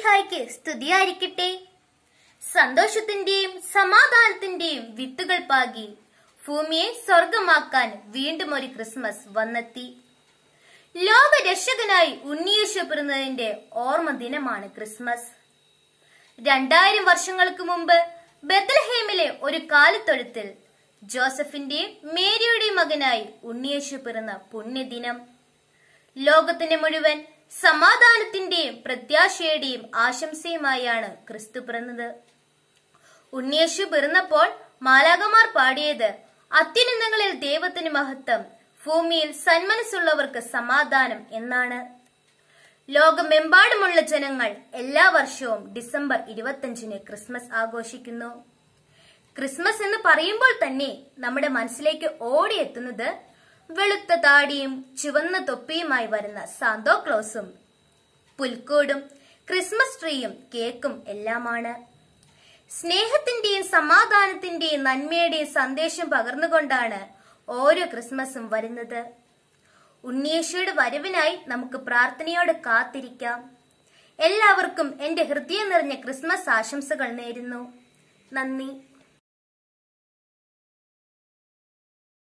മിശിഹായ്ക്ക് സ്തുതിയായിരിക്കട്ടെ സന്തോഷത്തിന്റെയും സമാധാനത്തിന്റെയും വിത്തുകൾ പാകി ഭൂമിയെ സ്വർഗമാക്കാൻ വീണ്ടും ഒരു ക്രിസ്മസ് വന്നെത്തി ലോകരക്ഷകനായി ഉണ്ണിയേശു പിറന്നതിന്റെ ഓർമ്മ ദിനമാണ് ക്രിസ്മസ് രണ്ടായിരം വർഷങ്ങൾക്ക് മുമ്പ് ബethlehem-ലെ ഒരു കാലിത്തൊഴുത്തിൽ ജോസഫിന്റെയും മേരിയുടെയും മകനായി ഉണ്ണിയേശു പിറന്ന പുണ്യദിനം ലോകത്തിന് മുഴുവൻ സമാധാനത്തിന്റെയും പ്രത്യാശയുടെയും ആശംസയുമായാണ് ക്രിസ്തു പിറന്നത് ഉണ്ണിയേശു പിറന്നപ്പോൾ മാലാകമാർ പാടിയത് അത്യുന്നതങ്ങളിൽ ദൈവത്തിന് മഹത്വം ഭൂമിയിൽ സന്മനസ്സുള്ളവർക്ക് സമാധാനം എന്നാണ് ലോകമെമ്പാടുമുള്ള ജനങ്ങൾ എല്ലാ വർഷവും ഡിസംബർ ഇരുപത്തഞ്ചിന് ക്രിസ്മസ് ആഘോഷിക്കുന്നു ക്രിസ്മസ് എന്ന് പറയുമ്പോൾ തന്നെ നമ്മുടെ മനസ്സിലേക്ക് ഓടിയെത്തുന്നത് വെളുത്ത താടിയും ചുവന്ന തൊപ്പിയുമായി വരുന്ന സാന്തോ ക്ലോസും പുൽക്കൂടും ക്രിസ്മസ് ട്രീയും കേക്കും എല്ലാമാണ് സ്നേഹത്തിന്റെയും സമാധാനത്തിന്റെയും നന്മയുടെയും സന്ദേശം പകർന്നുകൊണ്ടാണ് ഓരോ ക്രിസ്മസും വരുന്നത് ഉണ്ണിയേശുയുടെ വരവിനായി നമുക്ക് പ്രാർത്ഥനയോടെ കാത്തിരിക്കാം എല്ലാവർക്കും എന്റെ ഹൃദയം നിറഞ്ഞ ക്രിസ്മസ് ആശംസകൾ നേരുന്നു നന്ദി